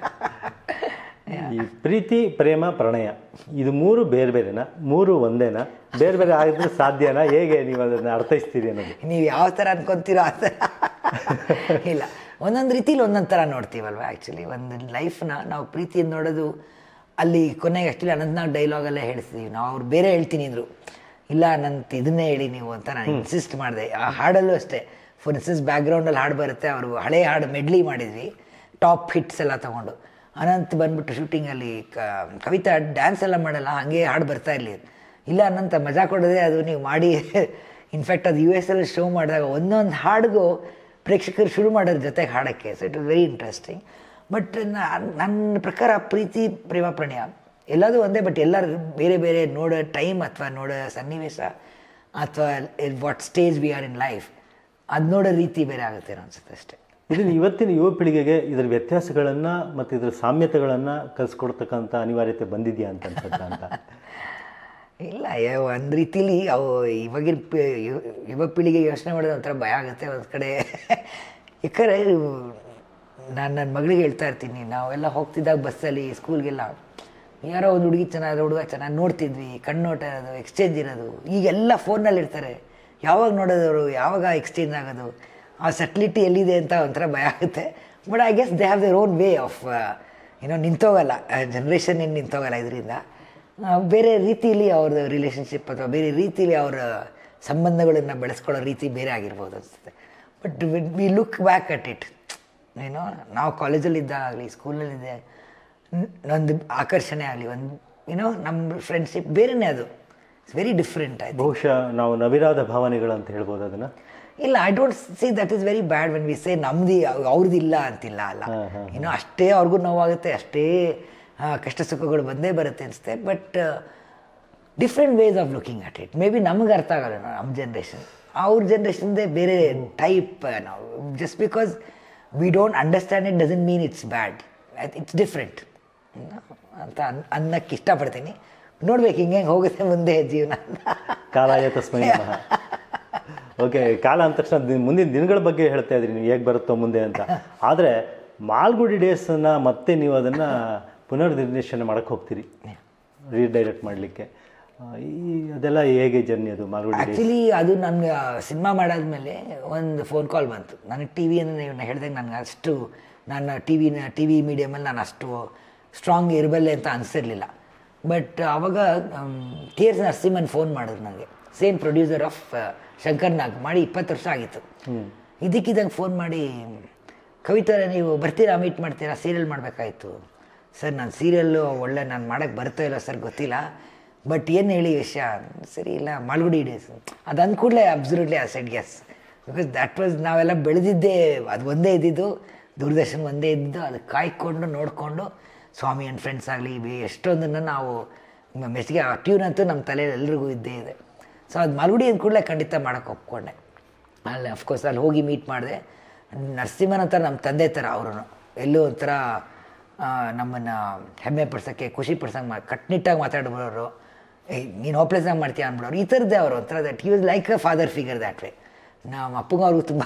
ಈ ಪ್ರೀತಿ ಪ್ರೇಮ ಪ್ರಣಯ ಇದು ಮೂರು ಬೇರೆ ಬೇರೆನಾ ಮೂರು ಒಂದೇನಾ ಬೇರೆ ಬೇರೆ ಆಗಿದ್ರೆ ಸಾಧ್ಯನಾ ಹೇಗೆ ನೀವು ಅದನ್ನು ಅರ್ಥೈಸ್ತೀರಿ ಅನ್ನೋದು ನೀವು ಯಾವ ಥರ ಅನ್ಕೊಂತೀರೋ ಆ ಥರ ಇಲ್ಲ ಒಂದೊಂದು ರೀತಿಲಿ ಒಂದೊಂದು ಥರ ನೋಡ್ತೀವಲ್ವ ಆ್ಯಕ್ಚುಲಿ ಒಂದು ಲೈಫ್ನ ನಾವು ಪ್ರೀತಿಯನ್ನು ನೋಡೋದು ಅಲ್ಲಿ ಕೊನೆಗೆ ಆ್ಯಕ್ಚುಲಿ ಅನಂತನಾಗ್ ಡೈಲಾಗಲ್ಲೇ ಹೇಳ್ತೀವಿ ನಾವು ಅವ್ರು ಬೇರೆ ಹೇಳ್ತೀನಿ ಅಂದರು ಇಲ್ಲ ನನ್ನ ಇದನ್ನೇ ಹೇಳಿ ನೀವು ಅಂತ ನಾನು ಇನ್ಸಿಸ್ಟ್ ಮಾಡಿದೆ ಆ ಹಾಡಲ್ಲೂ ಅಷ್ಟೇ ಫಾರ್ ಇನ್ಸ್ಟೆನ್ಸ್ ಬ್ಯಾಕ್ಗ್ರೌಂಡಲ್ಲಿ ಹಾಡು ಬರುತ್ತೆ ಅವರು ಹಳೆ ಹಾಡು ಮೆಡ್ಲಿ ಮಾಡಿದ್ವಿ ಟಾಪ್ ಹಿಟ್ಸ್ ಎಲ್ಲ ತೊಗೊಂಡು ಅನಂತ್ ಬಂದ್ಬಿಟ್ಟು ಶೂಟಿಂಗಲ್ಲಿ ಕವಿತಾ ಡ್ಯಾನ್ಸ್ ಎಲ್ಲ ಮಾಡಲ್ಲ ಹಾಗೆ ಹಾಡು ಬರ್ತಾ ಇರಲಿ ಇಲ್ಲ ಅನಂತ ಮಜಾ ಕೊಡೋದೇ ಅದು ನೀವು ಮಾಡಿ ಇನ್ಫ್ಯಾಕ್ಟ್ ಅದು ಯು ಎಸ್ ಅಲ್ಲಿ ಶೋ ಮಾಡಿದಾಗ ಒಂದೊಂದು ಹಾಡಿಗೂ ಪ್ರೇಕ್ಷಕರು ಶುರು ಮಾಡೋದ್ರ ಜೊತೆಗೆ ಹಾಡೋಕ್ಕೆ so it was very interesting but ನನ್ನ ಪ್ರಕಾರ ಪ್ರೀತಿ ಪ್ರೇಮ ಪ್ರಣಯ ಎಲ್ಲದೂ ಒಂದೇ ಬಟ್ ಎಲ್ಲರೂ ಬೇರೆ ಬೇರೆ ನೋಡೋ ಟೈಮ್ ಅಥವಾ ನೋಡೋ ಸನ್ನಿವೇಶ ಅಥವಾ what stage we are in life ಅದು ನೋಡೋ ರೀತಿ ಬೇರೆ ಆಗುತ್ತೆ ಅನ್ಸುತ್ತೆ ಅಷ್ಟೇ ಇದನ್ನು ಇವತ್ತಿನ ಯುವ ಪೀಳಿಗೆಗೆ ಇದರ ವ್ಯತ್ಯಾಸಗಳನ್ನು ಮತ್ತು ಇದರ ಸಾಮ್ಯತೆಗಳನ್ನು ಕಲಿಸ್ಕೊಡ್ತಕ್ಕಂಥ ಅನಿವಾರ್ಯತೆ ಬಂದಿದೆಯಾ ಅಂತ ಅನ್ಸುತ್ತೆ ಅಂತ ಇಲ್ಲ ಒಂದು ರೀತಿಲಿ ಅವು ಇವಾಗಿನ ಪಿ ಯು- ಯುವ ಪೀಳಿಗೆ ಯೋಚನೆ ಮಾಡಿದ್ರೆ ಒಂಥರ ಭಯ ಆಗುತ್ತೆ ಒಂದು ಕಡೆ ಯಾಕಂದರೆ ನಾನು ನನ್ನ ಮಗಳಿಗೆ ಹೇಳ್ತಾ ಇರ್ತೀನಿ ನಾವೆಲ್ಲ ಹೋಗ್ತಿದ್ದಾಗ ಬಸ್ಸಲ್ಲಿ ಸ್ಕೂಲ್ಗೆಲ್ಲ ಯಾರೋ ಒಂದು ಹುಡುಗಿ ಚೆನ್ನಾಗಿ ಹುಡುಗ ಚೆನ್ನಾಗಿ ನೋಡ್ತಿದ್ವಿ ಕಣ್ಣೋಟ ಇರೋದು ಎಕ್ಸ್ಚೇಂಜ್ ಇರೋದು ಈಗೆಲ್ಲ ಫೋನಲ್ಲಿ ಇರ್ತಾರೆ ಯಾವಾಗ ನೋಡೋದವರು ಯಾವಾಗ ಎಕ್ಸ್ಚೇಂಜ್ ಆಗೋದು ಆ ಸೆಟ್ಲಿಟಿ ಎಲ್ಲಿದೆ ಅಂತ ಒಂಥರ ಭಯ ಆಗುತ್ತೆ but I guess they have their own way of ಏನೋ ನಿಂತೋಗಲ್ಲ ಜನ್ರೇಷನ್ ಏನು ನಿಂತೋಗಲ್ಲ ಇದರಿಂದ ಆ, ಬೇರೆ ರೀತಿಯಲ್ಲಿ ಅವ್ರದ್ದು ರಿಲೇಷನ್ಶಿಪ್ ಅಥವಾ ಬೇರೆ ರೀತಿಯಲ್ಲಿ ಅವರ ಸಂಬಂಧಗಳನ್ನು ಬೆಳೆಸ್ಕೊಳ್ಳೋ ರೀತಿ ಬೇರೆ ಆಗಿರ್ಬೋದು ಅನಿಸುತ್ತೆ but we look back at it ಏನೋ ನಾವು ಕಾಲೇಜಲ್ಲಿ ಇದ್ದಾಗಲಿ ಸ್ಕೂಲಲ್ಲಿದ್ದೆ ಒಂದು ಆಕರ್ಷಣೆ ಆಗಲಿ ಒಂದು ಏನೋ ನಮ್ಮ ಫ್ರೆಂಡ್ಶಿಪ್ ಬೇರೆನೇ ಅದು ಇಟ್ಸ್ ವೆರಿ ಡಿಫ್ರೆಂಟ್ ಆಯ್ತು ಬಹುಶಃ ನಾವು ನವಿರಾದ ಭಾವನೆಗಳು ಅಂತ ಹೇಳ್ಬೋದು ಅದನ್ನ ಇಲ್ಲ I don't see that is very bad when we say ನಮ್ದು ಅವ್ರದ್ದಿಲ್ಲ ಅಂತಿಲ್ಲ ಅಲ್ಲ ಇನ್ನು ಅಷ್ಟೇ ಅವ್ರಿಗೂ ನೋವಾಗುತ್ತೆ ಅಷ್ಟೇ ಆ, ಕಷ್ಟ ಸುಖಗಳು ಬಂದೇ ಬರುತ್ತೆ ಅನಿಸುತ್ತೆ but different ways of looking at it may be ನಮಗೆ ಅರ್ಥ ಆಗಲ್ಲ ನಮ್ಮ ಜನ್ರೇಷನ್ ಅವ್ರ ಜನ್ರೇಷನ್ದೇ ಬೇರೆ ಟೈಪ್ ನಾವು just because we don't understand it doesn't mean it's bad it's different ಅಂತ ಅನ್ ಅನ್ನಕ್ಕೆ ಇಷ್ಟಪಡ್ತೀನಿ ನೋಡ್ಬೇಕು ಹಿಂಗೆ ಹೋಗುತ್ತೆ ಮುಂದೆ ಜೀವನ ಕಾಲಾಯ ತಸ್ಮೈ ನಮಃ ಓಕೆ ಕಾಲ ಅಂದ ತಕ್ಷಣ ದಿ- ಮುಂದಿನ ದಿನಗಳ ಬಗ್ಗೆ ಹೇಳ್ತಾ ಇದ್ರಿ ನೀವು ಹೇಗೆ ಬರುತ್ತೋ ಮುಂದೆ ಅಂತ ಆದರೆ ಮಾಲ್ಗುಡಿ ಡೇಸನ್ನು ಮತ್ತೆ ನೀವು ಅದನ್ನು ಪುನರ್ನಿರ್ದೇಶನ ಮಾಡಕ್ಕೆ ಹೋಗ್ತೀರಿ ರೀಡೈರೆಕ್ಟ್ ಮಾಡಲಿಕ್ಕೆ ಈ ಅದೆಲ್ಲ ಹೇಗೆ ಜರ್ನಿ ಅದು ಮಾಲ್ಗುಡಿ ಡೇಸ್ ಆ್ಯಕ್ಚುಲಿ ಅದು ನನಗೆ ಸಿನಿಮಾ ಮಾಡಾದ್ಮೇಲೆ ಒಂದು ಫೋನ್ ಕಾಲ್ ಬಂತು ನನಗೆ ಟಿ ವಿ ನೀವು ಹೇಳಿದಾಗ ನನಗೆ ಅಷ್ಟು ನನ್ನ ಟಿ ವಿನ ಟಿ ವಿ ಮೀಡಿಯಮಲ್ಲಿ ನಾನು ಅಷ್ಟು ಸ್ಟ್ರಾಂಗ್ ಇರಬಲ್ಲೆ ಅಂತ ಅನಿಸಿರ್ಲಿಲ್ಲ ಬಟ್ ಆವಾಗ ಟಿ ಎಸ್ ನರಸಿಂಹನ್ ಫೋನ್ ಮಾಡಿದ್ರು ನನಗೆ same producer of Shankar Nag ಮಾಡಿ ಇಪ್ಪತ್ತು ವರ್ಷ ಆಗಿತ್ತು ಇದಕ್ಕಿದ್ದಂಗೆ ಫೋನ್ ಮಾಡಿ ಕವಿತಾ ನೀವು ಬರ್ತೀರಾ ಮೀಟ್ ಮಾಡ್ತೀರಾ ಸೀರಿಯಲ್ ಮಾಡಬೇಕಾಯ್ತು ಸರ್ ನಾನು ಸೀರಿಯಲ್ಲು ಒಳ್ಳೆ ನಾನು ಮಾಡೋಕ್ಕೆ ಬರ್ತಾ ಇಲ್ಲ ಸರ್ ಗೊತ್ತಿಲ್ಲ ಬಟ್ ಏನು ಹೇಳಿ ವಿಷಯ ಸರಿ ಇಲ್ಲ ಮಾಲ್ಗುಡಿ ಡೇಸ್ ಅದು ಅಂದ ಕೂಡಲೇ ಅಬ್ಸಲ್ಯೂಟ್ಲಿ ಆ ಸೆಟ್ ಗ್ಯಾಸ್ ಬಿಕಾಸ್ ದ್ಯಾಟ್ ವಾಸ್ ನಾವೆಲ್ಲ ಬೆಳೆದಿದ್ದೇ ಅದು ಒಂದೇ ಇದ್ದಿದ್ದು ದೂರದರ್ಶನ ಒಂದೇ ಇದ್ದಿದ್ದು ಅದು ಕಾಯ್ಕೊಂಡು ನೋಡಿಕೊಂಡು ಸ್ವಾಮಿ ಆ್ಯಂಡ್ ಫ್ರೆಂಡ್ಸ್ ಆಗಲಿ ಎಷ್ಟೊಂದನ್ನು ನಾವು ಮೆಚ್ಚಿಗೆ ಆ ಟ್ಯೂನ್ ಅಂತೂ ನಮ್ಮ ತಲೆಯಲ್ಲಿ ಎಲ್ರಿಗೂ ಇದ್ದೇ ಇದೆ ಸೊ ಅದು ಮಾಲ್ಗುಡಿ ಅಂದ ಕೂಡಲೇ ಖಂಡಿತ ಮಾಡೋಕ್ಕೆ ಒಪ್ಕೊಂಡೆ ಅಲ್ಲಿ ಅಫ್ಕೋರ್ಸ್ ಅಲ್ಲಿ ಹೋಗಿ ಮೀಟ್ ಮಾಡಿದೆ ನರಸಿಂಹನ ಹತ್ರ ನಮ್ಮ ತಂದೆ ಥರ ಅವರು ಎಲ್ಲೂ ಒಂಥರ ನಮ್ಮನ್ನು ಹೆಮ್ಮೆ ಪಡ್ಸೋಕ್ಕೆ ಖುಷಿ ಪಡ್ಸೋಂಗೆ ಮಾ ಕಟ್ನಿಟ್ಟಾಗಿ ಮಾತಾಡ್ಬಿಡೋರು ಏಯ್ ನೀನು ಹೋಪ್ಲೆಸ್ನಾಗ ಮಾಡ್ತೀಯ ಅಂದ್ಬಿಡೋರು ಈ ಥರದ್ದೇ ಅವರು ಒಂಥರ that he was like a father figure that way ನಮ್ಮ ಅಪ್ಪಂಗೆ ಅವ್ರಿಗೂ ತುಂಬ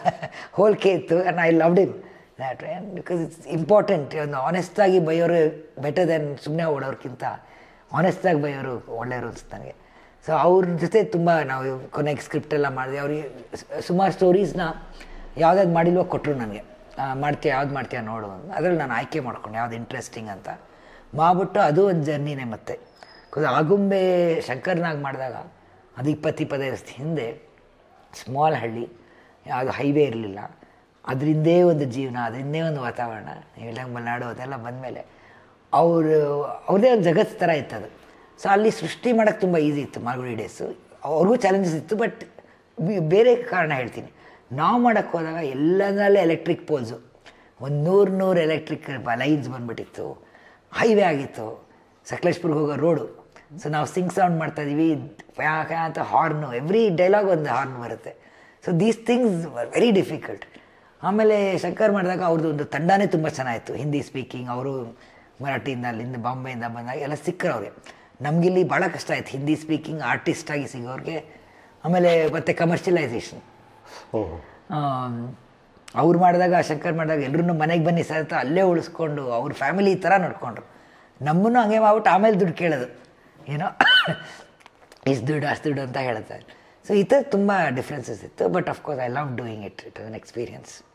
ಹೋಲಿಕೆ ಇತ್ತು and I loved him that way because it's important ಒಂದು ಆನೆಸ್ಟಾಗಿ ಬೈಯೋರು ಬೆಟರ್ ದೆನ್ ಸುಮ್ಮನೆ ಓಡೋರ್ಕಿಂತ ಆನೆಸ್ಟಾಗಿ ಬೈಯೋರು ಒಳ್ಳೆಯವರು ಅನ್ಸುತ್ತೆ ನನಗೆ ಸೊ ಅವ್ರ ಜೊತೆ ತುಂಬ ನಾವು ಕೊನೆಗೆ ಸ್ಕ್ರಿಪ್ಟ್ ಎಲ್ಲ ಮಾಡಿದೆ ಅವ್ರಿಗೆ ಸುಮಾರು ಸ್ಟೋರೀಸ್ನ ಯಾವ್ದಾದ್ರು ಮಾಡಿಲ್ವೋ ಕೊಟ್ಟರು ನನಗೆ ಮಾಡ್ತೀಯ ಯಾವ್ದು ಮಾಡ್ತೀಯ ನೋಡು ಅಂತ ಅದ್ರಲ್ಲಿ ನಾನು ಆಯ್ಕೆ ಮಾಡ್ಕೊಂಡು ಯಾವ್ದು ಇಂಟ್ರೆಸ್ಟಿಂಗ್ ಅಂತ ಮಾಡ್ಬಿಟ್ಟು ಅದು ಒಂದು ಜರ್ನಿನೇ ಮತ್ತೆ ಬಿಕಾಸ್ ಆಗುಂಬೆ ಶಂಕರ್ನಾಗ್ ಮಾಡಿದಾಗ ಅದು ಇಪ್ಪತ್ತು ಇಪ್ಪತ್ತೈದು ವರ್ಷದ ಹಿಂದೆ ಸ್ಮಾಲ್ ಹಳ್ಳಿ ಯಾವುದು ಹೈವೇ ಇರಲಿಲ್ಲ ಅದರಿಂದೇ ಒಂದು ಜೀವನ ಅದರಿಂದೇ ಒಂದು ವಾತಾವರಣ ನೀವು ಹೇಳ್ದಂಗೆ ಮಲೆನಾಡು ಅದೆಲ್ಲ ಬಂದಮೇಲೆ ಅವರು ಅವ್ರದ್ದೇ ಒಂದು ಜಗತ್ತು ಥರ ಇತ್ತು ಅದು ಸೊ ಅಲ್ಲಿ ಸೃಷ್ಟಿ ಮಾಡೋಕ್ಕೆ ತುಂಬ ಈಸಿ ಇತ್ತು ಮಾಲ್ಗುಡಿ ಡೇಸು ಅವ್ರಿಗೂ ಚಾಲೆಂಜಸ್ ಇತ್ತು ಬಟ್ ಬೇರೆ ಕಾರಣ ಹೇಳ್ತೀನಿ ನಾವು ಮಾಡೋಕ್ಕೆ ಹೋದಾಗ ಎಲ್ಲದರಲ್ಲೇ ಎಲೆಕ್ಟ್ರಿಕ್ ಪೋಲ್ಸು ಒಂದು ನೂರು ನೂರು ಎಲೆಕ್ಟ್ರಿಕ್ ಲೈನ್ಸ್ ಬಂದುಬಿಟ್ಟಿತ್ತು ಹೈವೇ ಆಗಿತ್ತು ಸಕಲೇಶ್ಪುರ್ಗೆ ಹೋಗೋ ರೋಡು ಸೊ ನಾವು ಸಿಂಗ್ ಸೌಂಡ್ ಮಾಡ್ತಾ ಇದೀವಿ ಫ್ಯಾ ಫ್ಯಾ ಅಂತ ಹಾರ್ನು ಎವ್ರಿ ಡೈಲಾಗ್ ಒಂದು ಹಾರ್ನ್ ಬರುತ್ತೆ so these things very difficult ಆಮೇಲೆ ಶಂಕರ್ ಮಾಡಿದಾಗ ಅವ್ರದ್ದು ಒಂದು ತಂಡನೇ ತುಂಬ ಚೆನ್ನಾಗಿತ್ತು ಹಿಂದಿ ಸ್ಪೀಕಿಂಗ್ ಅವರು ಮರಾಠಿಯಿಂದ ಅಲ್ಲಿಂದ ಬಾಂಬೆಯಿಂದ ಬಂದಾಗ ಎಲ್ಲ ಸಿಕ್ಕರು ಅವ್ರಿಗೆ ನಮಗಿಲ್ಲಿ ಭಾಳ ಕಷ್ಟ ಆಯ್ತು ಹಿಂದಿ ಸ್ಪೀಕಿಂಗ್ ಆರ್ಟಿಸ್ಟ್ ಆಗಿ ಸಿಗೋರಿಗೆ ಆಮೇಲೆ ಮತ್ತೆ ಕಮರ್ಷಿಯಲೈಸೇಷನ್ ಓಹೋ ಅವ್ರು ಮಾಡಿದಾಗ ಶಂಕರ್ ಮಾಡಿದಾಗ ಎಲ್ಲರೂ ಮನೆಗೆ ಬನ್ನಿ ಸರ್ ಅಂತ ಅಲ್ಲೇ ಉಳಿಸ್ಕೊಂಡು ಅವ್ರ ಫ್ಯಾಮಿಲಿ ಥರ ನೋಡ್ಕೊಂಡ್ರು ನಮ್ಮನ್ನು ಹಂಗೆ ಮಾಡ್ಬಿಟ್ಟು ಆಮೇಲೆ ದುಡ್ಡು ಕೇಳೋದು ಏನೋ ಇಷ್ಟು ದುಡ್ಡು ಅಷ್ಟು ದುಡ್ಡು ಅಂತ ಹೇಳ್ತಾರೆ ಸೊ ಈ ಥರ ತುಂಬ ಡಿಫ್ರೆನ್ಸಸ್ ಇತ್ತು but of course I love doing it it an experience